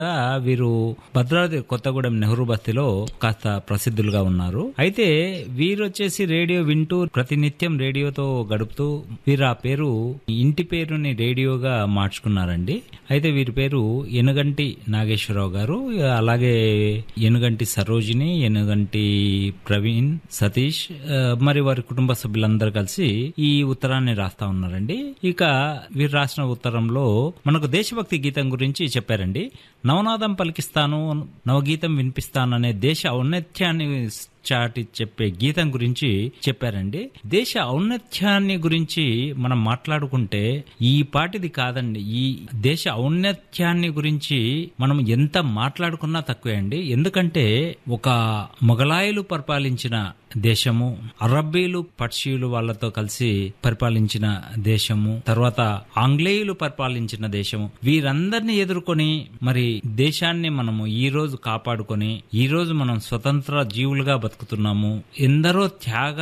వీరు భద్రాద్రి కొత్తగూడెం నెహ్రూ బస్తీలో కాస్త ప్రసిద్ధులుగా ఉన్నారు అయితే వీరు వచ్చేసి రేడియో వింటూ ప్రతినిత్యం రేడియోతో గడుపుతూ వీరు ఆ పేరు ఇంటి పేరుని రేడియోగా మార్చుకున్నారండి అయితే వీరి పేరు ఎనుగంటి నాగేశ్వరరావు గారు అలాగే ఎనుగంటి సరోజిని ఎనుగంటి ప్రవీణ్ సతీష్ ఆ, మరి వారి కుటుంబ సభ్యులందరూ కలిసి ఈ ఉత్తరాన్ని రాస్తా ఉన్నారండి ఇక వీరు రాసిన ఉత్తరంలో మనకు దేశభక్తి గీతం గురించి చెప్పారండి నవనాదం పలికిస్తాను నవగీతం వినిపిస్తాను అనే దేశ ఔన్నత్యాన్ని చాటి చెప్పే గీతం గురించి చెప్పారండి దేశ ఔన్నత్యాన్ని గురించి మనం మాట్లాడుకుంటే ఈ పాటిది కాదండి ఈ దేశ ఔన్నత్యాన్ని గురించి మనం ఎంత మాట్లాడుకున్నా తక్కువే అండి ఎందుకంటే ఒక మొఘలాయులు పరిపాలించిన దేశము అరబ్బీలు పర్షియులు వాళ్ళతో కలిసి పరిపాలించిన దేశము తర్వాత ఆంగ్లేయులు పరిపాలించిన దేశము వీరందరినీ ఎదుర్కొని మరి దేశాన్ని మనము ఈ రోజు కాపాడుకొని ఈ రోజు మనం స్వతంత్ర జీవులుగా బతుకుతున్నాము ఎందరో త్యాగ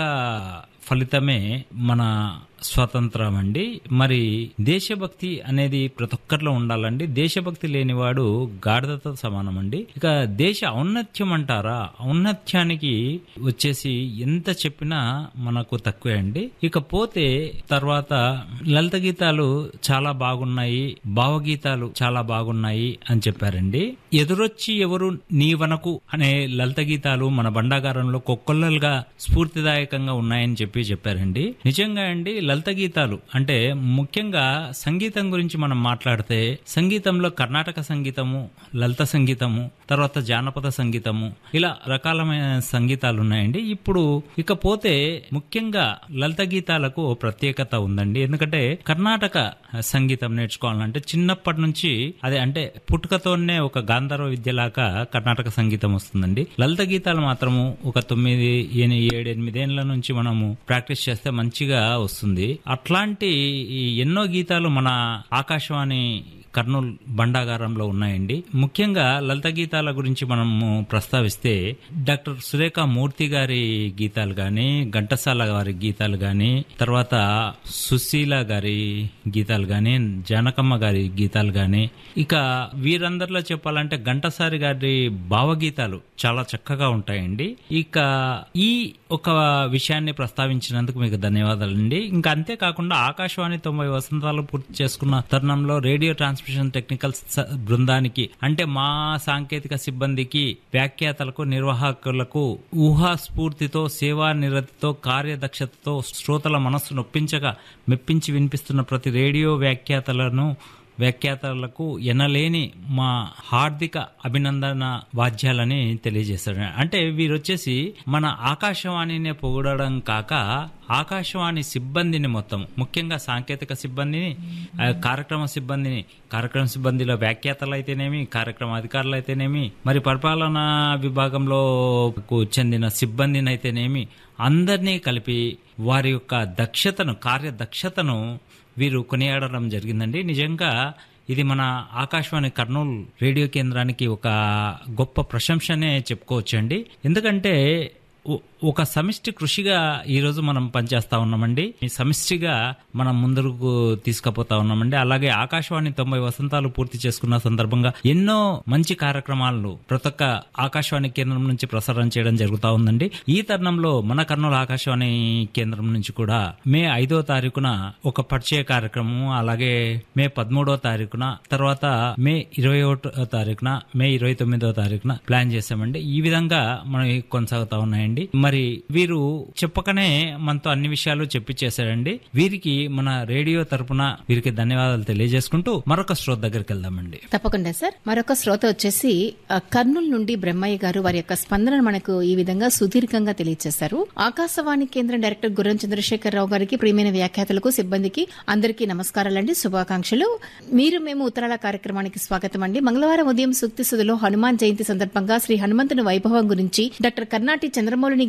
ఫలితమే మన స్వాతంత్రం అండి మరి దేశభక్తి అనేది ప్రతి ఒక్కరిలో ఉండాలండి దేశభక్తి లేనివాడు గాడిదతో సమానం అండి ఇక దేశ ఔన్నత్యం అంటారా ఔన్నత్యానికి వచ్చేసి ఎంత చెప్పినా మనకు తక్కువే అండి ఇకపోతే తర్వాత లలిత గీతాలు చాలా బాగున్నాయి భావగీతాలు చాలా బాగున్నాయి అని చెప్పారండి ఎదురొచ్చి ఎవరు నీవనకు అనే లలిత గీతాలు మన బండాగారంలో కొక్కొల్లలుగా స్ఫూర్తిదాయకంగా ఉన్నాయని చెప్పి చెప్పారండి నిజంగా అండి లలిత గీతాలు అంటే ముఖ్యంగా సంగీతం గురించి మనం మాట్లాడితే సంగీతంలో కర్ణాటక సంగీతము లలిత సంగీతము తర్వాత జానపద సంగీతము ఇలా రకాలమైన సంగీతాలు ఉన్నాయండి ఇప్పుడు ఇకపోతే ముఖ్యంగా లలిత గీతాలకు ఓ ప్రత్యేకత ఉందండి ఎందుకంటే కర్ణాటక సంగీతం నేర్చుకోవాలంటే చిన్నప్పటి నుంచి అదే అంటే పుట్టుకతోనే ఒక గాంధర్వ విద్యలాగా కర్ణాటక సంగీతం వస్తుందండి లలిత గీతాలు మాత్రము ఒక తొమ్మిది ఎని- ఏడు ఎనిమిదేళ్ల నుంచి మనము ప్రాక్టీస్ చేస్తే మంచిగా వస్తుంది అట్లాంటి ఈ ఎన్నో గీతాలు మన ఆకాశవాణి కర్నూలు బండాగారంలో ఉన్నాయండి ముఖ్యంగా లలిత గీతాల గురించి మనము ప్రస్తావిస్తే డాక్టర్ సురేఖ మూర్తి గారి గీతాలు గాని ఘంటసాల గారి గీతాలు గాని తర్వాత సుశీల గారి గీతాలు గాని జానకమ్మ గారి గీతాలు గాని ఇక వీరందరిలో చెప్పాలంటే ఘంటసారి గారి భావగీతాలు చాలా చక్కగా ఉంటాయండి ఇక ఈ ఒక విషయాన్ని ప్రస్తావించినందుకు మీకు ధన్యవాదాలండి ఇంకా అంతేకాకుండా ఆకాశవాణి తొంభై వసంతాలు పూర్తి చేసుకున్న తరుణంలో రేడియో ట్రాన్స్మిషన్ టెక్నికల్ స- బృందానికి అంటే మా సాంకేతిక సిబ్బందికి వ్యాఖ్యాతలకు నిర్వాహకులకు ఊహా స్ఫూర్తితో సేవా నిరతితో కార్యదక్షతతో శ్రోతల మనస్సు నొప్పించగా మెప్పించి వినిపిస్తున్న ప్రతి రేడియో వ్యాఖ్యాతలను వ్యాఖ్యాతలకు ఎనలేని మా హార్దిక అభినందన వాద్యాలని తెలియజేశారు అంటే వీరు వచ్చేసి మన ఆకాశవాణినే పొగడడం కాక ఆకాశవాణి సిబ్బందిని మొత్తం ముఖ్యంగా సాంకేతిక సిబ్బందిని ఆ, కార్యక్రమ సిబ్బందిని కార్యక్రమ సిబ్బందిలో వ్యాఖ్యాతలు అయితేనేమి కార్యక్రమ అధికారులు అయితేనేమి మరి పరిపాలనా విభాగంలో కు చెందిన సిబ్బందిని అయితేనేమి అందరినీ కలిపి వారి యొక్క దక్షతను కార్యదక్షతను వీరు కొనియాడడం జరిగిందండి నిజంగా ఇది మన ఆకాశవాణి కర్నూలు రేడియో కేంద్రానికి ఒక గొప్ప ప్రశంసనే చెప్పుకోవచ్చండి ఎందుకంటే ఒ- ఒక సమిష్టి కృషిగా ఈ రోజు మనం పనిచేస్తా ఉన్నామండి ఈ సమిష్టిగా మనం ముందుకు తీసుకుపోతా ఉన్నామండి అలాగే ఆకాశవాణి తొంభై వసంతాలు పూర్తి చేసుకున్న సందర్భంగా ఎన్నో మంచి కార్యక్రమాలను ప్రతి ఒక్క ఆకాశవాణి కేంద్రం నుంచి ప్రసారం చేయడం జరుగుతా ఉందండి ఈ తరుణంలో మన కర్నూలు ఆకాశవాణి కేంద్రం నుంచి కూడా మే ఐదో తారీఖున ఒక పరిచయ కార్యక్రమం అలాగే మే పదమూడో తారీఖున తర్వాత మే ఇరవై ఒకటో తారీఖున మే ఇరవై తొమ్మిదో తారీఖున ప్లాన్ చేశామండి ఈ విధంగా మనకి కొనసాగుతా ఉన్నాయండి మరి వీరు చెప్పకనే మనతో అన్ని విషయాలు చెప్పిచ్చేశారండి వీరికి మన రేడియో తరపున వీరికి ధన్యవాదాలు తెలియజేసుకుంటూ మరొక శ్రోత దగ్గరికి వెళ్దామండి తప్పకుండా సార్ మరొక శ్రోత వచ్చేసి ఆ, కర్నూలు నుండి బ్రహ్మయ్య గారు వారి యొక్క స్పందన మనకు ఈ విధంగా సుదీర్ఘంగా తెలియజేశారు ఆకాశవాణి కేంద్రం డైరెక్టర్ గుర్రం చంద్రశేఖర్ రావు గారికి ప్రియమైన వ్యాఖ్యాతలకు సిబ్బందికి అందరికీ నమస్కారాలండి శుభాకాంక్షలు మీరు మేము ఉత్తరాల కార్యక్రమానికి స్వాగతం అండి మంగళవారం ఉదయం సూక్తి సుధిలో హనుమాన్ జయంతి సందర్భంగా శ్రీ హనుమంతుని వైభవం గురించి డాక్టర్ కర్నాటి చంద్రమౌళిని గారి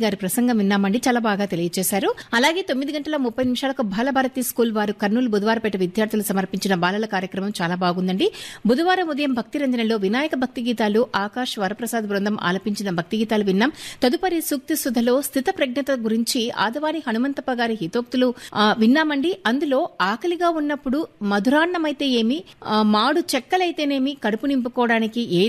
గారి ప్రసంగం విన్నామండి చాలా బాగా తెలియజేశారు అలాగే తొమ్మిది గంటల ముప్పై నిమిషాలకు బాలభారతి స్కూల్ వారు కర్నూలు బుధవారపేట విద్యార్థులు సమర్పించిన బాలల కార్యక్రమం చాలా బాగుందండి బుధవారం ఉదయం భక్తి రంజనలో వినాయక భక్తి గీతాలు ఆకాష్ వరప్రసాద్ బృందం ఆలపించిన భక్తి గీతాలు విన్నాం తదుపరి సూక్తి సుధలో స్థిత ప్రజ్ఞత గురించి ఆదవాని హనుమంతప్ప గారి హితోక్తులు ఆ, విన్నామండి అందులో ఆకలిగా ఉన్నప్పుడు మధురాన్నమైతే ఏమి ఆ, మాడు చెక్కలైతేనేమి కడుపు నింపుకోవడానికి ఏ